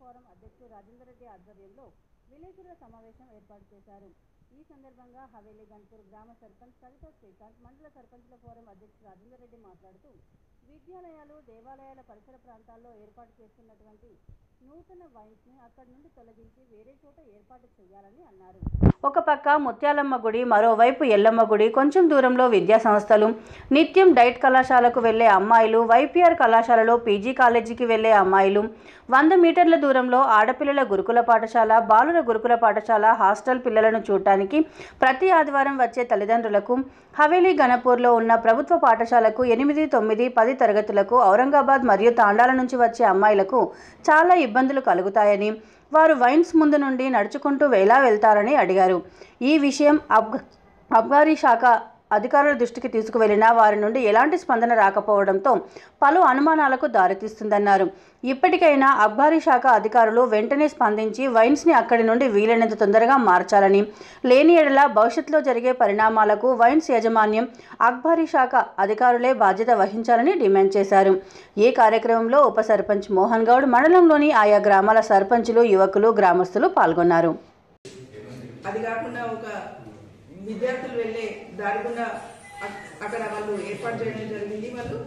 forum అధ్యక్షుడు రాజేందర్ రెడ్డి ఆధ్వర్యంలో విలేకరుల సమావేశం ఏర్పాటు చేశారు ఈ సందర్భంగా హవేలీ గన్పూర్ గ్రామ సర్పంచ్ కవిత శ్రీకాంత్ మండల సర్పంచ్ల ఫోరం అధ్యక్షుడు రాజేందర్ రెడ్డి మాట్లాడుతూ విద్యాలయాలు దేవాలయాల పరిసర ప్రాంతాల్లో ఏర్పాటు చేస్తున్నటువంటి నూతన వైన్స్ ని అక్కడి నుండి తొలగించి వేరే చోట ఏర్పాటు చేయాలని అన్నారు ఒక పక్క ముత్యాలమ్మ గుడి మరోవైపు ఎల్లమ్మ గుడి కొంచెం దూరంలో విద్యా సంస్థలు నిత్యం డైట్ కళాశాలకు వెళ్లే అమ్మాయిలు వైపీఆర్ కళాశాలలో పీజీ కాలేజీకి వెళ్లే అమ్మాయిలు వంద మీటర్ల దూరంలో ఆడపిల్లల గురుకుల పాఠశాల బాలుర గురుకుల పాఠశాల హాస్టల్ పిల్లలను చూడటానికి ప్రతి ఆదివారం వచ్చే తల్లిదండ్రులకు హవేలీ గణపూర్లో ఉన్న ప్రభుత్వ పాఠశాలకు ఎనిమిది తొమ్మిది పది తరగతులకు ఔరంగాబాద్ మరియు తాండాల నుంచి వచ్చే అమ్మాయిలకు చాలా ఇబ్బందులు కలుగుతాయని వారు వైన్స్ ముందు నుండి నడుచుకుంటూ వేలా వెళ్తారని అడిగారు ఈ విషయం అబ్గ అబ్గారీ శాఖ అధికారుల దృష్టికి తీసుకువెళ్లినా వారి నుండి ఎలాంటి స్పందన రాకపోవడంతో పలు అనుమానాలకు దారితీస్తుందన్నారు ఇప్పటికైనా అబ్కారీ శాఖ అధికారులు వెంటనే స్పందించి వైన్స్ని అక్కడి నుండి వీలైనంత తొందరగా మార్చాలని లేని ఎడల భవిష్యత్తులో జరిగే పరిణామాలకు వైన్స్ యాజమాన్యం అక్బారీ శాఖ అధికారులే బాధ్యత వహించాలని డిమాండ్ చేశారు ఈ కార్యక్రమంలో ఉప సర్పంచ్ మోహన్ గౌడ్ మండలంలోని ఆయా గ్రామాల సర్పంచులు యువకులు గ్రామస్తులు పాల్గొన్నారు అది కాకుండా ఒక విద్యార్థులు వెళ్ళే దారి గుండా అక్- అక్కడ వాళ్ళు ఏర్పాటు చేయడం జరిగింది వాళ్ళు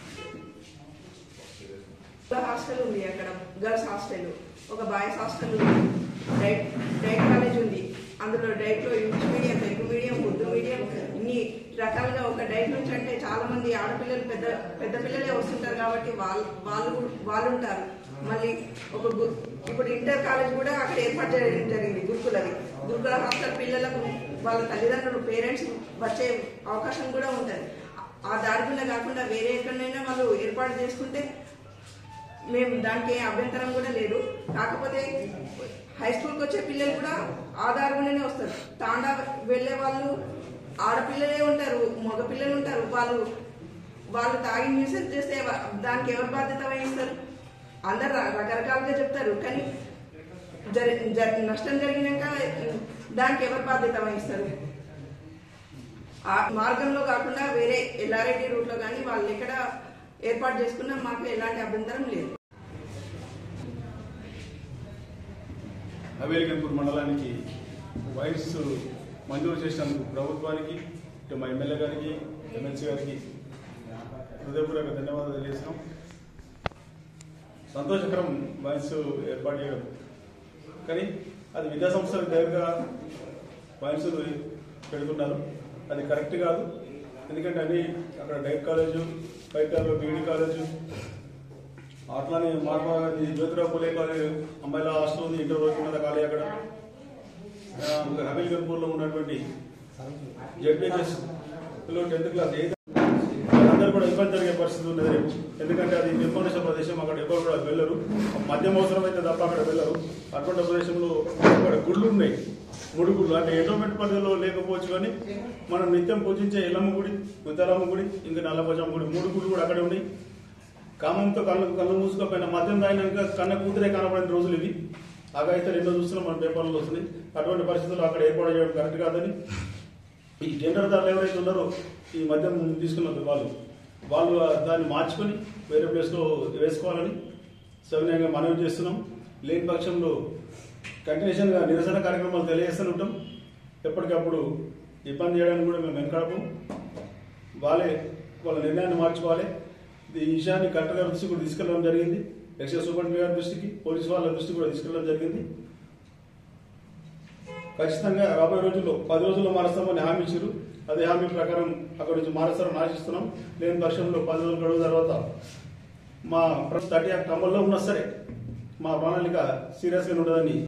ఒక హాస్టల్ ఉంది అక్కడ గర్ల్స్ హాస్టల్ ఒక బాయ్స్ హాస్టల్ ఉంది డైట్ డైట్ కాలేజ్ ఉంది అందులో డైట్ లో English medium Telugu medium Urdu medium ఇన్ని రకాలుగా ఒక డైట్ నుంచి అంటే చాలా మంది ఆడపిల్లలు పెద్ద పెద్ద పిల్లలే వస్తుంటారు కాబట్టి వాళ్ళు వాళ్ళు వాళ్ళు ఉంటారు మళ్ళీ ఒక గు- ఇప్పుడు ఇంటర్ కాలేజ్ కూడా అక్కడ ఏర్పాటు చేయడం జరిగింది గురుకులది గురుకుల హాస్టల్ పిల్లలకు వాళ్ళ తల్లిదండ్రులు పేరెంట్స్ వచ్చే అవకాశం కూడా ఉంటుంది ఆ దారి గుండా కాకుండా వేరే ఎక్కడైనా వాళ్ళు ఏర్పాటు చేసుకుంటే మేము దానికి ఏ అభ్యంతరం కూడా లేదు కాకపోతే హై స్కూల్కి వచ్చే పిల్లలు కూడా ఆధారంగానే వస్తారు తాండా వెళ్ళే వాళ్ళు ఆడపిల్లలే ఉంటారు మగ పిల్లలు ఉంటారు వాళ్ళు వాళ్ళు తాగి న్యూసెన్స్ చేస్తే వ- దానికి ఎవరు బాధ్యత వహిస్తారు అందరు ర- రకరకాలుగా చెప్తారు కానీ జరి జరి- నష్టం జరిగినాక దానికి ఎవరు బాధ్యత వహిస్తారు ఆ మార్గంలో కాకుండా వేరే ఎల్లారెడ్డి రూట్లో కానీ వాళ్ళు ఎక్కడ ఏర్పాటు చేసుకున్నా మాకు ఎలాంటి అభ్యంతరం లేదు హవేలిగన్పూర్ మండలానికి వైన్స్ మంజూరు చేసినందుకు ప్రభుత్వానికి ఇటు మా ఎమ్మెల్యే గారికి ఎమ్మెల్సీ గారికి హృదయపూర్వక ధన్యవాదాలు తెలియజేస్తున్నాం సంతోషకరం వైన్స్ ఏర్పాటు చేయడం కానీ అది విద్యా సంస్థలకు దగ్గరగా వైన్స్ పెడుతున్నారు అది కరెక్ట్ కాదు ఎందుకంటే అన్ని అక్కడ డైట్ కాలేజు బయటలో బీఈడి కాలేజు అట్లానే మహాత్మా గాంధీ జ్యోతిరావు పూలే కాలేజ్ అమ్మాయిల హాస్టల్ ఉంది ఇంటర్ వరకు ఉన్నది కాలేజ్ అక్కడ హబీల్ గన్పూర్లో ఉన్నటువంటి జెడ్పీహెచ్ లో టెన్త్ క్లాస్ ఎయిత్ అందరూ కూడా ఇబ్బంది జరిగే పరిస్థితి ఉన్నది రేపు ఎందుకంటే అది నిర్మానుష ప్రదేశం అక్కడ ఎవరు కూడా వెళ్ళరు మద్యం అవసరం అయితే తప్ప అక్కడ వెళ్ళరు అటువంటి ప్రదేశంలో అక్కడ గుళ్ళు ఉన్నాయి మూడు గుళ్ళు అంటే ఎండోమెంట్ పరిధిలో లేకపోవచ్చు కానీ మనం నిత్యం పూజించే ఎల్లమ్మ గుడి ముద్దలమ్మ గుడి ఇంకా నల్లపోచమ్మ గుడి మూడు గుళ్ళు కూడా అక్కడే ఉన్నాయి కామంతో కళ్ళు కళ్ళు మూసుకోపోయిన మద్యం తాగినాక కన్న కూతురే కనబడిన రోజులు ఇవి అగైతే ఎన్నో చూస్తున్నాం మన పేపర్లో వస్తున్నాయి అటువంటి పరిస్థితుల్లో అక్కడ ఏర్పాటు చేయడం కరెక్ట్ కాదని ఈ టెండర్దారులు ఎవరైతే ఉన్నారో ఈ మద్యం తీసుకున్నారు వాళ్ళు వాళ్ళు దాన్ని మార్చుకొని వేరే ప్లేస్లో వేసుకోవాలని సవినయంగా మనవి చేస్తున్నాం లేని పక్షంలో కంటిన్యూషన్గా నిరసన కార్యక్రమాలు తెలియజేస్తూనే ఉంటాం ఎప్పటికప్పుడు ఇబ్బంది చేయడానికి కూడా మేము వెనకాడము వాళ్ళే వాళ్ళ నిర్ణయాన్ని మార్చుకోవాలి ఈ విషయాన్ని కలెక్టర్ గారి దృష్టికి కూడా తీసుకెళ్ళడం జరిగింది ఎక్సైజ్ సూపరింటెండెంట్ గారి దృష్టికి పోలీస్ వాళ్ళ దృష్టికి కూడా తీసుకెళ్ళడం జరిగింది ఖచ్చితంగా రాబోయే రోజుల్లో పది రోజుల్లో మారుస్తామని హామీ ఇచ్చారు అదే హామీ ప్రకారం అక్కడి నుంచి మారుస్తారని ఆశిస్తున్నాం లేని పక్షంలో పది రోజుల గడువు తర్వాత మా థర్టీ యాక్ట్ అమల్లో ఉన్నా సరే మా ప్రణాళిక సీరియస్గా ఉండదని